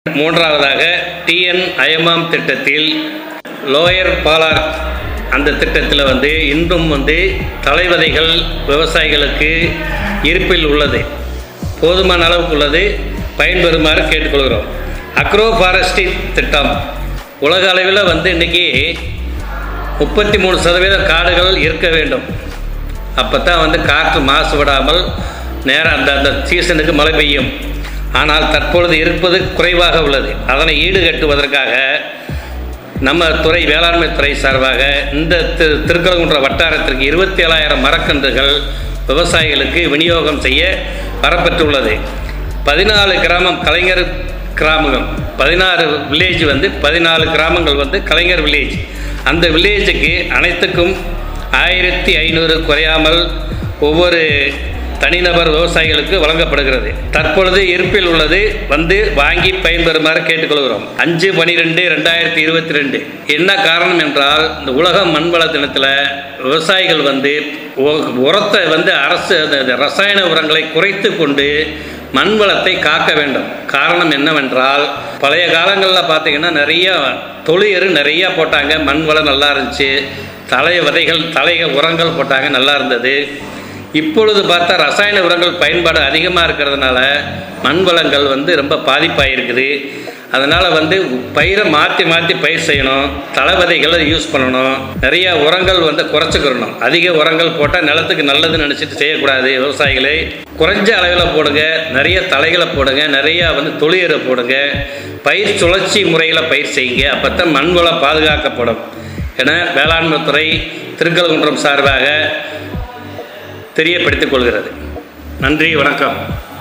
மூன்றாவதாக டிஎன் அயமாம் திட்டத்தில் லோயர் பாலார் அந்த திட்டத்தில் வந்து இன்றும் வந்து தலைவதைகள் விவசாயிகளுக்கு இருப்பில் உள்ளது போதுமான அளவுக்கு உள்ளது பயன்பெறுமாறு கேட்டுக்கொள்கிறோம் அக்ரோ ஃபாரஸ்ட்ரி திட்டம் உலக அளவில் வந்து இன்றைக்கி முப்பத்தி மூணு சதவீதம் காடுகள் இருக்க வேண்டும் அப்போ தான் வந்து காற்று மாசுபடாமல் நேரம் அந்த அந்த சீசனுக்கு மழை பெய்யும் ஆனால் தற்பொழுது இருப்பது குறைவாக உள்ளது அதனை ஈடுகட்டுவதற்காக நம்ம துறை வேளாண்மை துறை சார்பாக இந்த திரு திருக்கலங்குன்ற வட்டாரத்திற்கு இருபத்தி ஏழாயிரம் மரக்கன்றுகள் விவசாயிகளுக்கு விநியோகம் செய்ய வரப்பெற்றுள்ளது பதினாலு கிராமம் கலைஞர் கிராமங்கள் பதினாறு வில்லேஜ் வந்து பதினாலு கிராமங்கள் வந்து கலைஞர் வில்லேஜ் அந்த வில்லேஜுக்கு அனைத்துக்கும் ஆயிரத்தி ஐநூறு குறையாமல் ஒவ்வொரு தனிநபர் விவசாயிகளுக்கு வழங்கப்படுகிறது தற்பொழுது இருப்பில் உள்ளது வந்து வாங்கி பயன்பெறுமாறு கேட்டுக்கொள்கிறோம் அஞ்சு பனிரெண்டு ரெண்டாயிரத்தி இருபத்தி ரெண்டு என்ன காரணம் என்றால் இந்த உலக மண்வள தினத்தில் விவசாயிகள் வந்து உ- உரத்தை வந்து அரசு அந்த அந்த ரசாயன உரங்களை குறைத்து கொண்டு மண் வளத்தை காக்க வேண்டும் காரணம் என்னவென்றால் பழைய காலங்களில் பார்த்தீங்கன்னா நிறைய தொழியரு நிறைய போட்டாங்க மண் வளம் நல்லா இருந்துச்சு தலை விதைகள் தலை உரங்கள் போட்டாங்க நல்லா இருந்தது இப்பொழுது பார்த்தா ரசாயன உரங்கள் பயன்பாடு அதிகமாக இருக்கிறதுனால மண் வளங்கள் வந்து ரொம்ப பாதிப்பாயிருக்குது அதனால் வந்து பயிரை மாற்றி மாற்றி பயிர் செய்யணும் தலை விதைகளை யூஸ் பண்ணணும் நிறைய உரங்கள் வந்து குறைச்சிக்கிறணும் அதிக உரங்கள் போட்டால் நிலத்துக்கு நல்லதுன்னு நினச்சிட்டு செய்யக்கூடாது விவசாயிகளை குறைஞ்ச அளவில் போடுங்க நிறைய தலைகளை போடுங்க நிறைய வந்து தொழியரை போடுங்க பயிர் சுழற்சி முறையில் பயிர் செய்யுங்க அப்போ தான் மண் வளம் பாதுகாக்கப்படும் என வேளாண்மை துறை திருக்கல்குன்றம் சார்பாக தெரியப்படுத்திக் கொள்கிறது நன்றி வணக்கம்